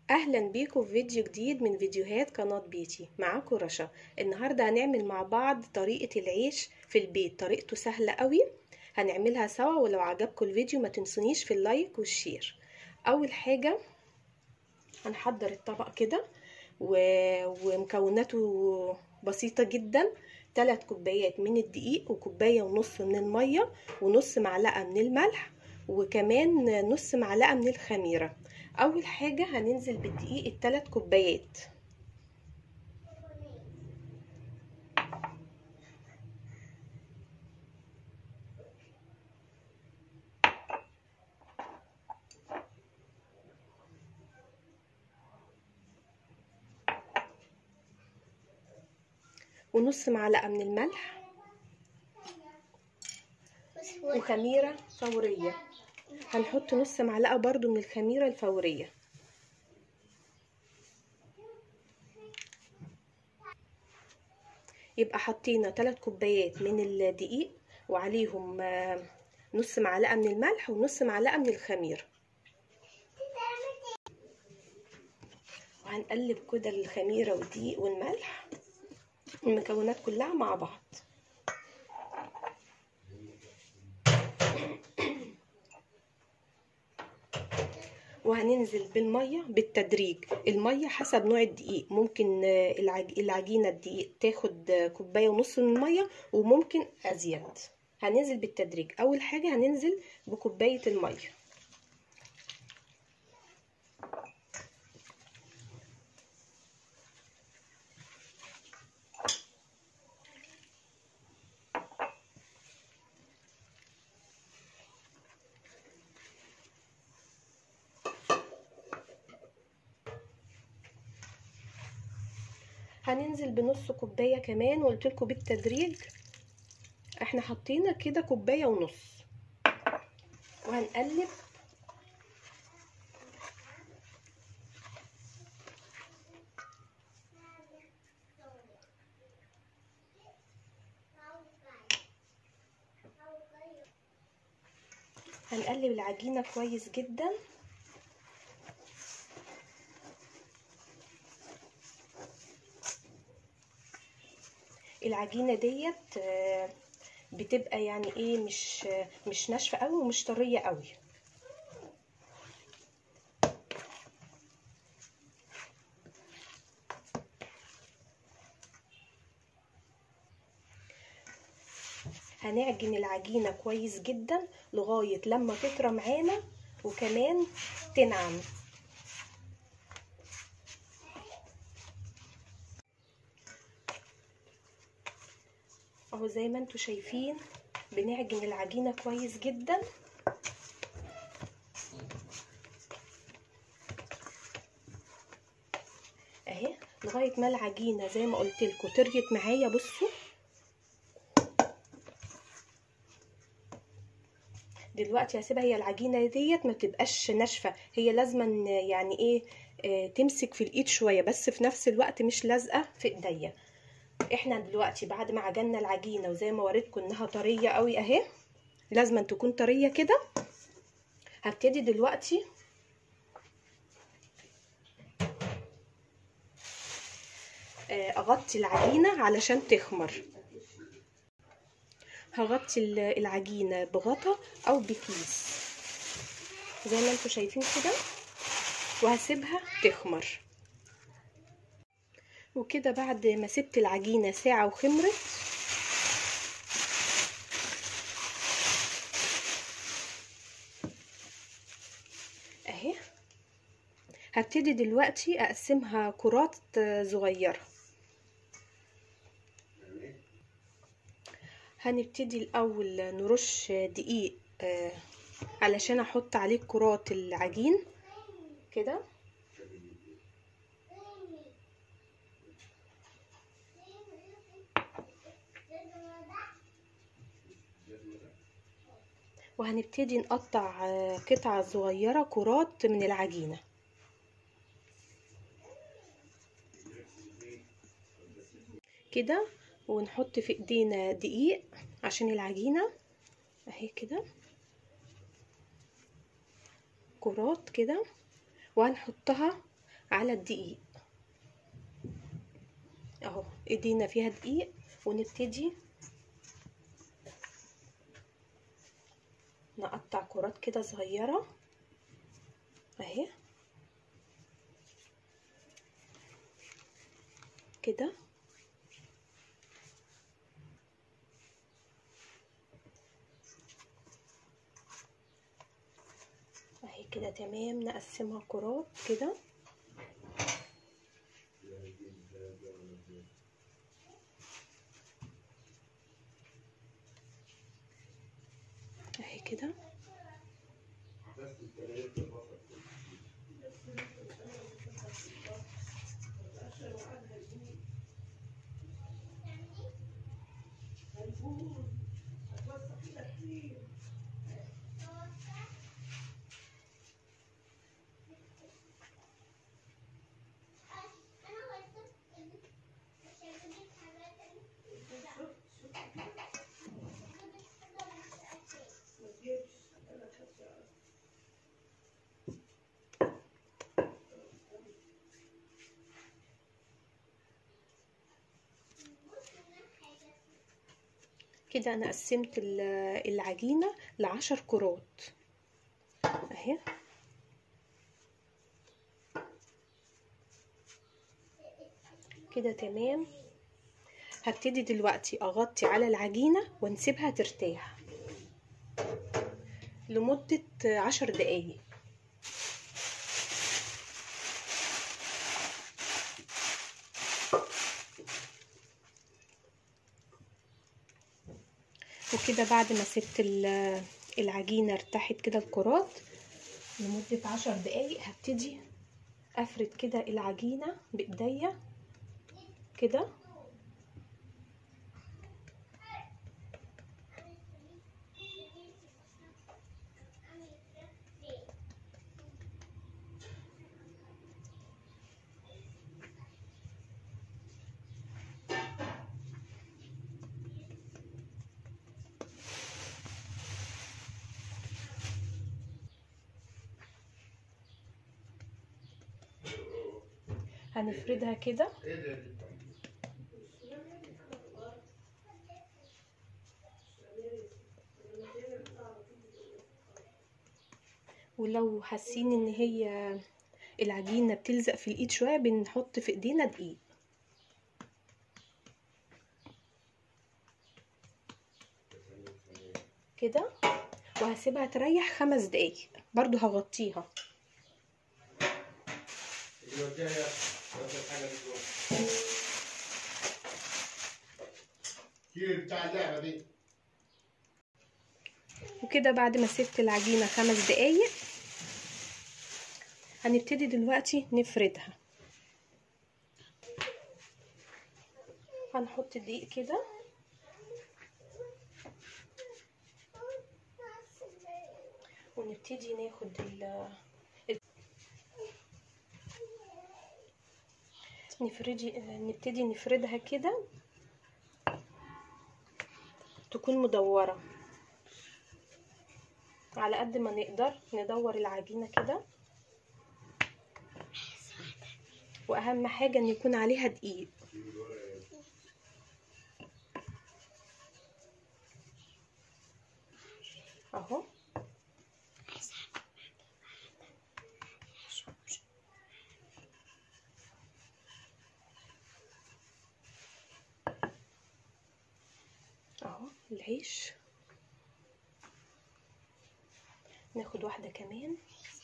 اهلا بيكم في فيديو جديد من فيديوهات قناة بيتي معاكم رشا النهاردة هنعمل مع بعض طريقة العيش في البيت طريقته سهلة قوي هنعملها سوا ولو عجبكم الفيديو ما تنسونيش في اللايك والشير اول حاجة هنحضر الطبق كده و... ومكوناته بسيطة جدا 3 كوبايات من الدقيق وكوباية ونص من المية ونص معلقة من الملح وكمان نص معلقة من الخميرة اول حاجة هننزل بالدقيق الثلاث كوبايات ونص معلقة من الملح وخميرة فورية هنحط نص معلقة برضو من الخميرة الفورية يبقى حطينا 3 كوبايات من الدقيق وعليهم نص معلقة من الملح ونص معلقة من الخميرة وهنقلب كده الخميرة والدقيق والملح المكونات كلها مع بعض وهننزل بالميه بالتدريج الميه حسب نوع الدقيق ممكن العجينه الدقيق تاخد كوبايه ونص من الميه وممكن ازيد هننزل بالتدريج اول حاجه هننزل بكوبايه الميه هننزل بنص كوبايه كمان وقلت لكم بالتدريج احنا حطينا كده كوبايه ونص وهنقلب هنقلب العجينه كويس جدا العجينه ديت بتبقى يعني ايه مش مش ناشفه قوي ومش طريه قوي هنعجن العجينه كويس جدا لغايه لما تطرى معانا وكمان تنعم اهو زي ما انتوا شايفين بنعجن العجينه كويس جدا اهي لغايه ما العجينه زي ما قلت لكم طريت معايا بصوا دلوقتي هسيبها هي العجينه ديت ما تبقاش ناشفه هي لازما يعني ايه آه تمسك في الايد شويه بس في نفس الوقت مش لازقه في ايديا احنا دلوقتي بعد ما عجنا العجينه وزي ما وريتكم انها طريه قوي اهي لازم تكون طريه كده هبتدي دلوقتي اغطي العجينه علشان تخمر هغطي العجينه بغطا او بكيس زي ما انتم شايفين كده وهسيبها تخمر وكده بعد ما سبت العجينة ساعة وخمرت اهي هبتدي دلوقتي اقسمها كرات صغيرة هنبتدي الاول نرش دقيق علشان احط عليه كرات العجين كده وهنبتدي نقطع قطع صغيرة كرات من العجينة كده ونحط في ايدينا دقيق عشان العجينة اهي كده كرات كده وهنحطها على الدقيق اهو ايدينا فيها دقيق ونبتدي نقطع كرات كده صغيرة اهي كده اهي كده تمام نقسمها كرات كده اهي كده كده انا قسمت العجينة لعشر كرات اهي كده تمام هبتدي دلوقتي اغطي على العجينة وانسيبها ترتاح لمدة عشر دقايق وكده بعد ما سبت العجينة ارتاحت كده الكرات لمدة عشر دقايق هبتدي افرد كده العجينة بايديا كده هنفردها كده ولو حاسين ان هي العجينة بتلزق في الايد شوية بنحط في ايدينا دقيق كده وهسيبها تريح خمس دقايق برضو هغطيها بتاع اللعبه دي وكده بعد ما سبت العجينة خمس دقايق هنبتدي دلوقتي نفردها هنحط الدقيق كده ونبتدي ناخد ال نفردي نبتدي نفردها كده تكون مدورة على قد ما نقدر ندور العجينة كده واهم حاجة ان يكون عليها دقيق اهو اهو العيش ناخد واحدة كمان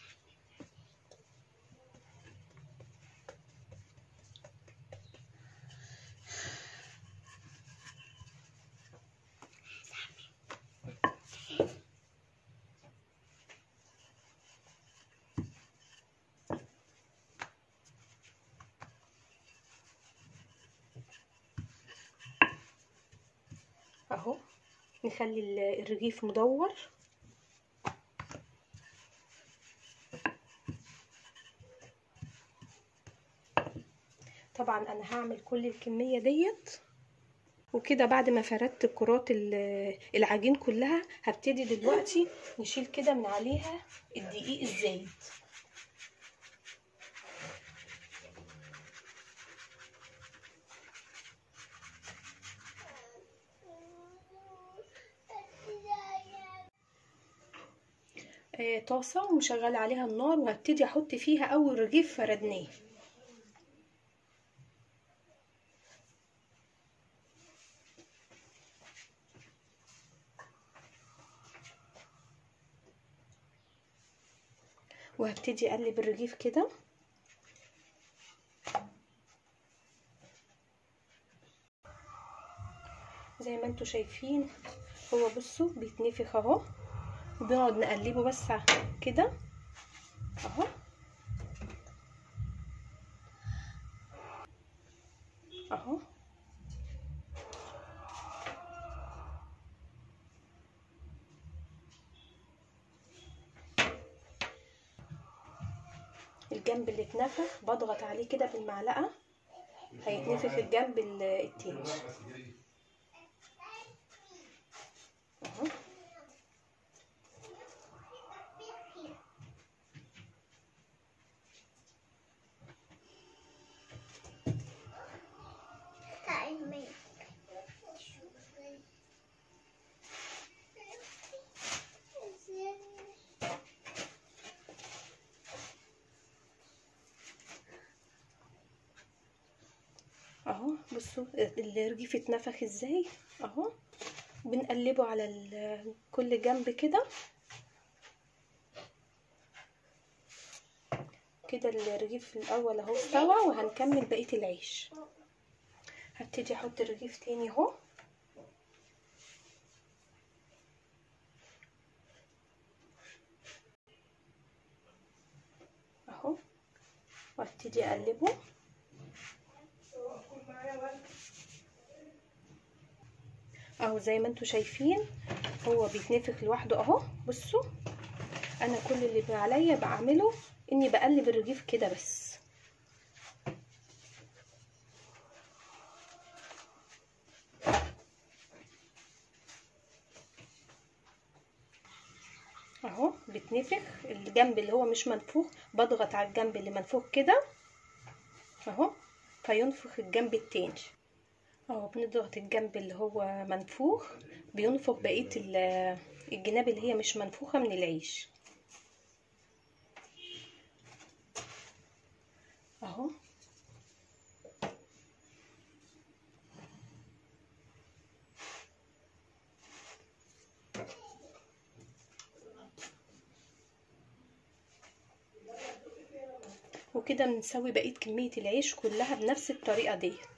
اهو نخلي الرغيف مدور طبعا انا هعمل كل الكميه ديت وكده بعد ما فردت كرات العجين كلها هبتدي دلوقتي نشيل كده من عليها الدقيق الزايد آه، طاسة ومشغلة عليها النار وهبتدي احط فيها اول رغيف فردناه وهبتدي اقلب الرغيف كده زي ما انتوا شايفين هو بصوا بيتنفخ اهو وبنقعد نقلبه بس كده اهو اهو الجنب اللي اتنفخ بضغط عليه كده بالمعلقه هيتنفخ الجنب التاني اهو اهو بصوا الرغيف اتنفخ ازاي اهو بنقلبه على كل جنب كده كده الرغيف الاول اهو استوى وهنكمل بقيه العيش هبتدي احط الرغيف تاني اهو اهو وابتدي اقلبه اهو زي ما انتوا شايفين هو بيتنفخ لوحده اهو بصوا انا كل اللي عليا بعمله اني بقلب الرغيف كده بس اهو بيتنفخ الجنب اللي هو مش منفوخ بضغط على الجنب اللي منفوخ كده اهو فينفخ الجنب التاني اهو بنضغط الجنب اللي هو منفوخ بينفخ بقيه الجناب اللي هي مش منفوخه من العيش اهو وكده بنسوي بقيه كميه العيش كلها بنفس الطريقه ديت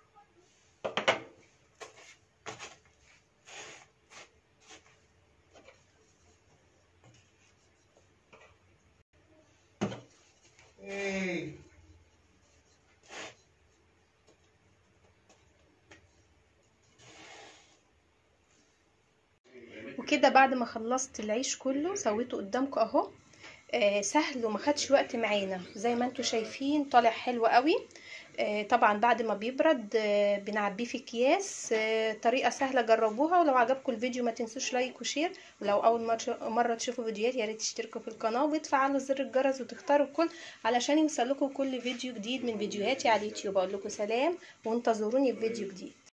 وكده بعد ما خلصت العيش كله سويته قدامكم اهو آه سهل وما خدش وقت معانا زي ما انتوا شايفين طالع حلو قوي آه طبعا بعد ما بيبرد آه بنعبيه في اكياس آه طريقه سهله جربوها ولو عجبكم الفيديو ما تنسوش لايك وشير ولو اول مره تشوفوا فيديوهات يا ريت تشتركوا في القناه وتفعلوا زر الجرس وتختاروا الكل علشان يوصلكم كل فيديو جديد من فيديوهاتي على اليوتيوب اقول لكم سلام وانتظروني في فيديو جديد